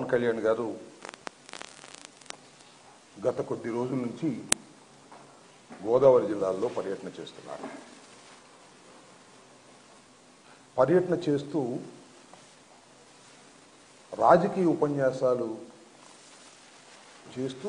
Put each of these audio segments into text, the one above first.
పవన్ కళ్యాణ్ గారు గత కొద్ది రోజుల నుంచి గోదావరి జిల్లాల్లో పర్యటన చేస్తున్నారు పర్యటన చేస్తూ రాజకీయ ఉపన్యాసాలు చేస్తూ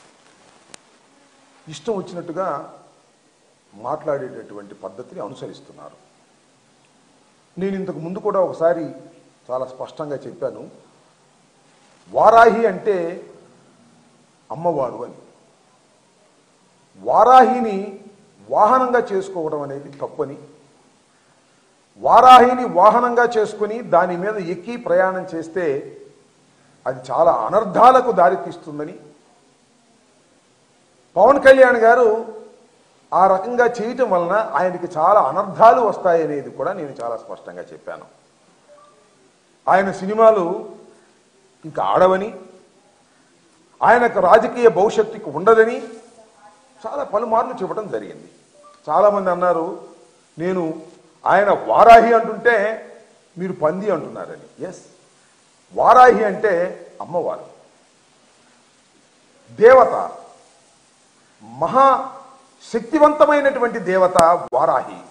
ఇష్టం వచ్చినట్టుగా మాట్లాడేటటువంటి పద్ధతిని అనుసరిస్తున్నారు నేను ఇంతకు ముందు కూడా ఒకసారి చాలా స్పష్టంగా చెప్పాను వారాహి అంటే అమ్మవారు అని వారాహిని వాహనంగా చేసుకోవడం అనేది తప్పని వారాహిని వాహనంగా చేసుకుని దాని మీద ఎక్కి ప్రయాణం చేస్తే అది చాలా అనర్థాలకు దారితీస్తుందని పవన్ కళ్యాణ్ గారు ఆ రకంగా చేయటం వలన ఆయనకి చాలా అనర్థాలు వస్తాయనేది కూడా నేను చాలా స్పష్టంగా చెప్పాను ఆయన సినిమాలు ఇంకా ఆడవని ఆయనకు రాజకీయ భవిష్యత్తుకు ఉండదని చాలా పలుమార్లు చెప్పడం జరిగింది చాలామంది అన్నారు నేను ఆయన వారాహి అంటుంటే మీరు పంది అంటున్నారని ఎస్ వారాహి అంటే అమ్మవారు దేవత మహా శక్తివంతమైనటువంటి దేవత వారాహి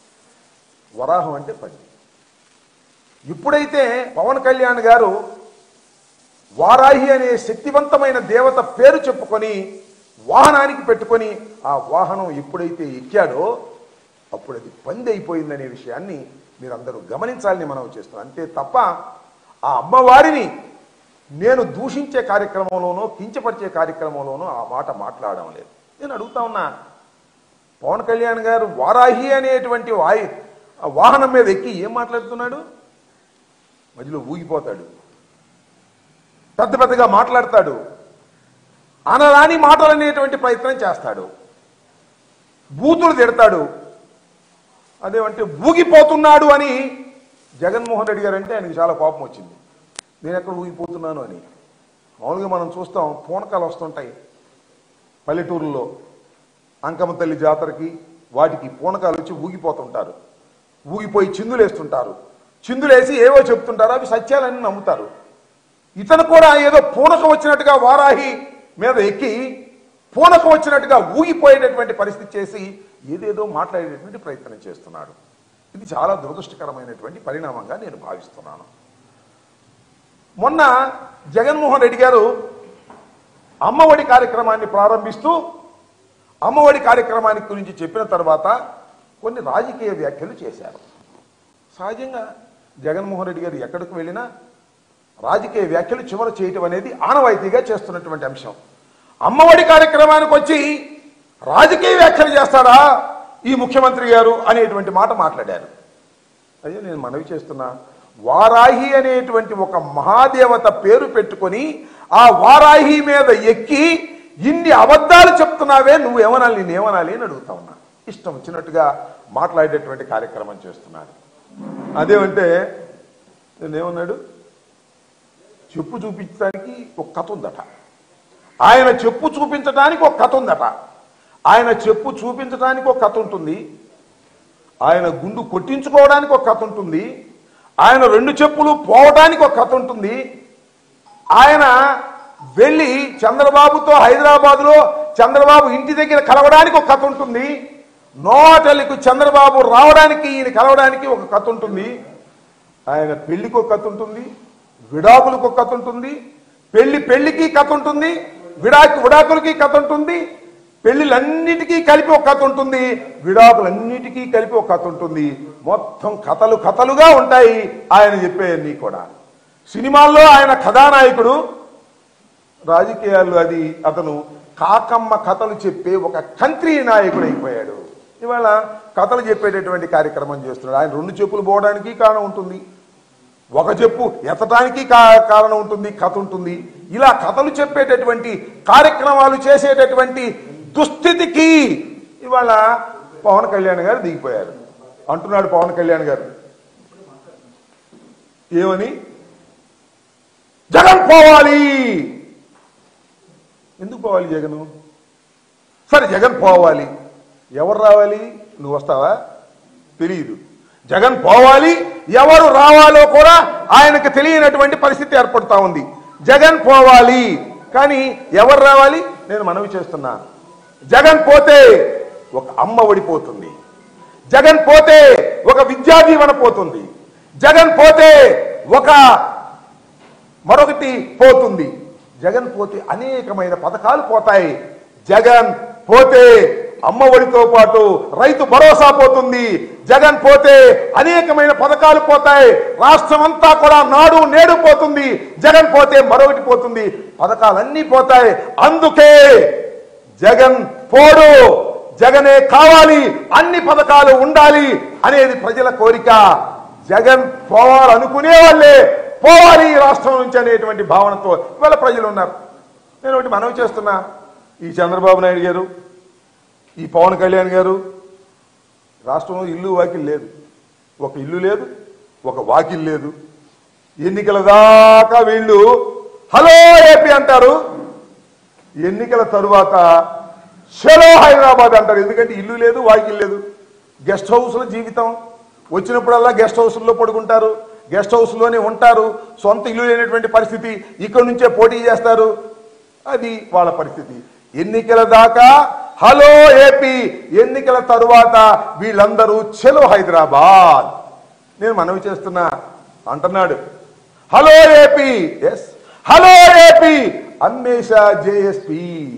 వరాహం అంటే పంది ఇప్పుడైతే పవన్ కళ్యాణ్ గారు వారాహి అనే శక్తివంతమైన దేవత పేరు చెప్పుకొని వాహనానికి పెట్టుకొని ఆ వాహనం ఎప్పుడైతే ఎక్కాడో అప్పుడు అది పంది అయిపోయిందనే విషయాన్ని మీరందరూ గమనించాలని మనం చేస్తున్నాం అంతే తప్ప ఆ అమ్మవారిని నేను దూషించే కార్యక్రమంలోనో కించపరిచే కార్యక్రమంలోనో ఆ మాట మాట్లాడడం లేదు నేను అడుగుతా ఉన్నా పవన్ కళ్యాణ్ గారు వారాహి అనేటువంటి వాయి ఆ వాహనం మీద ఎక్కి ఏం మాట్లాడుతున్నాడు మధ్యలో ఊగిపోతాడు పెద్ద పెద్దగా మాట్లాడతాడు అనరాని మాటలు అనేటువంటి ప్రయత్నం చేస్తాడు బూతులు తిడతాడు అదేమంటే ఊగిపోతున్నాడు అని జగన్మోహన్ రెడ్డి గారు అంటే ఆయనకి చాలా కోపం వచ్చింది నేను ఎక్కడ ఊగిపోతున్నాను అని మామూలుగా మనం చూస్తాం పూనకాలు వస్తుంటాయి పల్లెటూరులో అంకమ్మ తల్లి జాతరకి వాటికి పూనకాలు వచ్చి ఊగిపోతుంటారు ఊగిపోయి చిందులేస్తుంటారు చిందులేసి ఏవో చెప్తుంటారు అవి సత్యాలని నమ్ముతారు ఇతను కూడా ఏదో పూనకం వచ్చినట్టుగా వారాహి మీద ఎక్కి పూనకం వచ్చినట్టుగా ఊగిపోయేటటువంటి పరిస్థితి చేసి ఏదేదో మాట్లాడేటటువంటి ప్రయత్నం చేస్తున్నాడు ఇది చాలా దురదృష్టకరమైనటువంటి పరిణామంగా నేను భావిస్తున్నాను మొన్న జగన్మోహన్ రెడ్డి గారు అమ్మఒడి కార్యక్రమాన్ని ప్రారంభిస్తూ అమ్మఒడి కార్యక్రమానికి గురించి చెప్పిన తర్వాత కొన్ని రాజకీయ వ్యాఖ్యలు చేశారు సహజంగా జగన్మోహన్ రెడ్డి గారు ఎక్కడికి వెళ్ళినా రాజకీయ వ్యాఖ్యలు చివర చేయటం అనేది ఆనవాయితీగా చేస్తున్నటువంటి అంశం అమ్మఒడి కార్యక్రమానికి వచ్చి రాజకీయ వ్యాఖ్యలు చేస్తాడా ఈ ముఖ్యమంత్రి గారు అనేటువంటి మాట మాట్లాడారు అయ్యో నేను మనవి చేస్తున్నా వారాహి అనేటువంటి ఒక మహాదేవత పేరు పెట్టుకొని ఆ వారాహి మీద ఎక్కి ఇన్ని అబద్ధాలు చెప్తున్నావే నువ్వు ఏమనాలి నేను ఏమనాలి అని అడుగుతా ఉన్నా ఇష్టం వచ్చినట్టుగా మాట్లాడేటువంటి కార్యక్రమం చేస్తున్నాడు అదేమంటే నేనేమన్నాడు చెప్పు చూపించడానికి ఒక కథ ఉందట ఆయన చెప్పు చూపించడానికి ఒక కథ ఉందట ఆయన చెప్పు చూపించడానికి ఒక కథ ఉంటుంది ఆయన గుండు కొట్టించుకోవడానికి ఒక కథ ఉంటుంది ఆయన రెండు చెప్పులు పోవడానికి ఒక కథ ఉంటుంది ఆయన వెళ్ళి చంద్రబాబుతో హైదరాబాదులో చంద్రబాబు ఇంటి దగ్గర కలవడానికి ఒక కథ ఉంటుంది నోటలికి చంద్రబాబు రావడానికి ఈయన కలవడానికి ఒక కథ ఉంటుంది ఆయన పెళ్లికి ఒక కథ ఉంటుంది విడాకులకు ఒక కథ ఉంటుంది పెళ్లి పెళ్లికి కథ ఉంటుంది విడాకు విడాకులకి కథ ఉంటుంది పెళ్లిలన్నిటికీ కలిపి ఒక కథ ఉంటుంది విడాకులన్నిటికీ కలిపి ఒక కథ ఉంటుంది మొత్తం కథలు కథలుగా ఉంటాయి ఆయన చెప్పేవన్నీ కూడా సినిమాల్లో ఆయన కథానాయకుడు రాజకీయాల్లో అది అతను కాకమ్మ కథలు చెప్పే ఒక కంత్రి నాయకుడు అయిపోయాడు ఇవాళ కథలు చెప్పేటటువంటి కార్యక్రమం చేస్తున్నాడు ఆయన రెండు చెప్పులు పోవడానికి కారణం ఉంటుంది ఒక చెప్పు ఎత్తడానికి కా- కారణం ఉంటుంది కథ ఉంటుంది ఇలా కథలు చెప్పేటటువంటి కార్యక్రమాలు చేసేటటువంటి దుస్థితికి ఇవాళ పవన్ కళ్యాణ్ గారు దిగిపోయారు అంటున్నాడు పవన్ కళ్యాణ్ గారు ఏమని జగన్ పోవాలి ఎందుకు పోవాలి జగను సరే జగన్ పోవాలి ఎవరు రావాలి నువ్వు వస్తావా తెలియదు జగన్ పోవాలి ఎవరు రావాలో కూడా ఆయనకు తెలియనటువంటి పరిస్థితి ఏర్పడతా ఉంది జగన్ పోవాలి కానీ ఎవరు రావాలి నేను మనవి చేస్తున్నా జగన్ పోతే ఒక అమ్మ ఒడిపోతుంది జగన్ పోతే ఒక విద్యా దీవెన పోతుంది జగన్ పోతే ఒక మరొకటి పోతుంది జగన్ పోతే అనేకమైన పథకాలు పోతాయి జగన్ పోతే అమ్మ ఒడితో పాటు రైతు భరోసా పోతుంది జగన్ పోతే అనేకమైన పథకాలు పోతాయి రాష్ట్రం అంతా కూడా నాడు నేడు పోతుంది జగన్ పోతే మరొకటి పోతుంది పథకాలన్నీ పోతాయి అందుకే జగన్ పోడు జగనే కావాలి అన్ని పథకాలు ఉండాలి అనేది ప్రజల కోరిక జగన్ పోవాలనుకునే వాళ్ళే పోవాలి ఈ రాష్ట్రం నుంచి అనేటువంటి భావనతో ఇవాళ ప్రజలు ఉన్నారు నేను ఒకటి మనవి చేస్తున్నా ఈ చంద్రబాబు నాయుడు గారు ఈ పవన్ కళ్యాణ్ గారు రాష్ట్రంలో ఇల్లు వాకిల్ లేదు ఒక ఇల్లు లేదు ఒక వాకిల్ లేదు ఎన్నికల దాకా వీళ్ళు హలో ఏపీ అంటారు ఎన్నికల తరువాత షలో హైదరాబాద్ అంటారు ఎందుకంటే ఇల్లు లేదు వాకిల్ లేదు గెస్ట్ హౌస్లో జీవితం వచ్చినప్పుడల్లా గెస్ట్ హౌస్లో పడుకుంటారు గెస్ట్ హౌస్లోనే ఉంటారు సొంత ఇల్లు లేనటువంటి పరిస్థితి ఇక్కడి నుంచే పోటీ చేస్తారు అది వాళ్ళ పరిస్థితి ఎన్నికల దాకా హలో ఏపీ ఎన్నికల తరువాత వీళ్ళందరూ చెలో హైదరాబాద్ నేను మనవి చేస్తున్నా అంటున్నాడు hello AP S hello AP అమ్మేశా జేఎస్పీ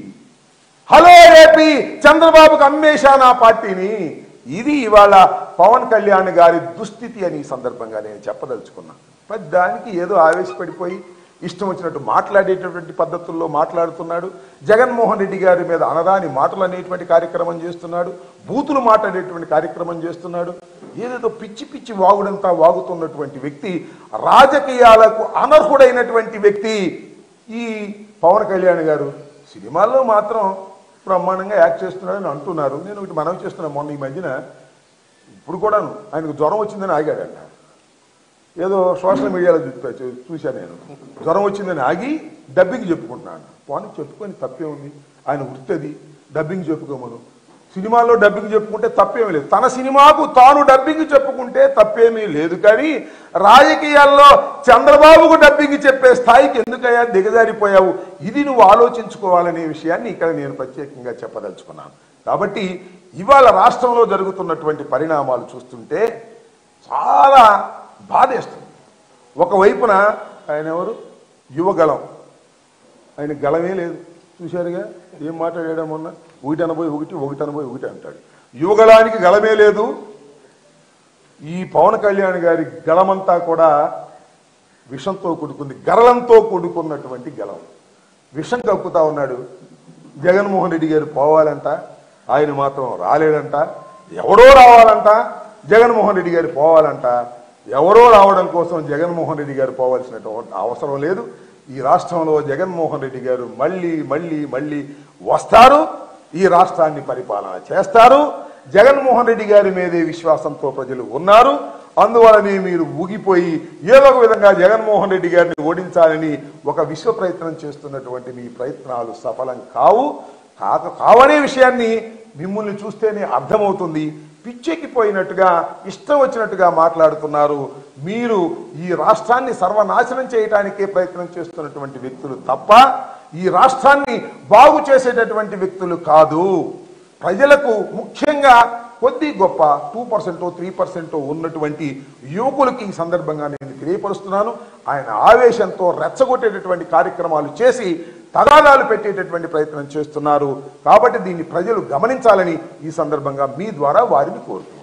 హలో ఏపీ చంద్రబాబుకు అమ్మేశా నా పార్టీని ఇది ఇవాళ పవన్ కళ్యాణ్ గారి దుస్థితి అని ఈ సందర్భంగా నేను చెప్పదలుచుకున్నా ప్రతి దానికి ఏదో ఆవేశపడిపోయి ఇష్టం వచ్చినట్టు మాట్లాడేటటువంటి పద్ధతుల్లో మాట్లాడుతున్నాడు జగన్మోహన్ రెడ్డి గారి మీద అనరాని మాటలు అనేటువంటి కార్యక్రమం చేస్తున్నాడు బూతులు మాట్లాడేటువంటి కార్యక్రమం చేస్తున్నాడు ఏదేదో పిచ్చి పిచ్చి వాగుడంతా వాగుతున్నటువంటి వ్యక్తి రాజకీయాలకు అనర్హుడైనటువంటి వ్యక్తి ఈ పవన్ కళ్యాణ్ గారు సినిమాల్లో మాత్రం బ్రహ్మాండంగా యాక్ట్ చేస్తున్నాడని అంటున్నారు నేను ఒకటి మనవి చేస్తున్నా మొన్న ఈ మధ్యన ఇప్పుడు కూడాను ఆయనకు జ్వరం వచ్చిందని ఆగాడంట ఏదో సోషల్ మీడియాలో చూస్తా చూ- చూశాను నేను జ్వరం వచ్చిందని ఆగి డబ్బింగ్ చెప్పుకుంటున్నాను పోనీ చెప్పుకొని తప్పే ఉంది ఆయన వృత్తి డబ్బింగ్ చెప్పుకోమను సినిమాల్లో డబ్బింగ్ చెప్పుకుంటే తప్పేమీ లేదు తన సినిమాకు తాను డబ్బింగ్ చెప్పుకుంటే తప్పేమీ లేదు కానీ రాజకీయాల్లో చంద్రబాబుకు డబ్బింగ్ చెప్పే స్థాయికి ఎందుకయ్యా దిగజారిపోయావు ఇది నువ్వు ఆలోచించుకోవాలనే విషయాన్ని ఇక్కడ నేను ప్రత్యేకంగా చెప్పదలుచుకున్నాను కాబట్టి ఇవాళ రాష్ట్రంలో జరుగుతున్నటువంటి పరిణామాలు చూస్తుంటే చాలా బాధేస్తుంది ఒకవైపున ఆయన ఎవరు యువగలం ఆయన గలమే లేదు చూశారుగా ఏం మాట్లాడాడా మొన్న ఒకటి అనబోయి ఒకటి ఒకటి అనబోయి ఒకటి అంటాడు యువగలానికి గలమే లేదు ఈ పవన్ కళ్యాణ్ గారి గలమంతా కూడా విషంతో కూడుకుంది గరళంతో కూడుకున్నటువంటి గలం విషం కక్కుతా ఉన్నాడు జగన్మోహన్ రెడ్డి గారు పోవాలంట ఆయన మాత్రం రాలేడంట ఎవడో రావాలంట జగన్మోహన్ రెడ్డి గారు పోవాలంట ఎవరో రావడం కోసం జగన్మోహన్ రెడ్డి గారు పోవాల్సిన అవసరం లేదు ఈ రాష్ట్రంలో జగన్మోహన్ రెడ్డి గారు మళ్ళీ మళ్ళీ మళ్ళీ వస్తారు ఈ రాష్ట్రాన్ని పరిపాలన చేస్తారు జగన్మోహన్ రెడ్డి గారి మీదే విశ్వాసంతో ప్రజలు ఉన్నారు అందువలనే మీరు ఊగిపోయి ఏదో ఒక విధంగా జగన్మోహన్ రెడ్డి గారిని ఓడించాలని ఒక విశ్వ ప్రయత్నం చేస్తున్నటువంటి మీ ప్రయత్నాలు సఫలం కావు కాక కావనే విషయాన్ని మిమ్మల్ని చూస్తేనే అర్థమవుతుంది పిచ్చెక్కిపోయినట్టుగా ఇష్టం వచ్చినట్టుగా మాట్లాడుతున్నారు మీరు ఈ రాష్ట్రాన్ని సర్వనాశనం చేయడానికే ప్రయత్నం చేస్తున్నటువంటి వ్యక్తులు తప్ప ఈ రాష్ట్రాన్ని బాగు చేసేటటువంటి వ్యక్తులు కాదు ప్రజలకు ముఖ్యంగా కొద్ది గొప్ప టూ పర్సెంట్ త్రీ పర్సెంట్ ఉన్నటువంటి యువకులకి ఈ సందర్భంగా నేను తెలియపరుస్తున్నాను ఆయన ఆవేశంతో రెచ్చగొట్టేటటువంటి కార్యక్రమాలు చేసి తగాదాలు పెట్టేటటువంటి ప్రయత్నం చేస్తున్నారు కాబట్టి దీన్ని ప్రజలు గమనించాలని ఈ సందర్భంగా మీ ద్వారా వారిని కోరుతున్నాను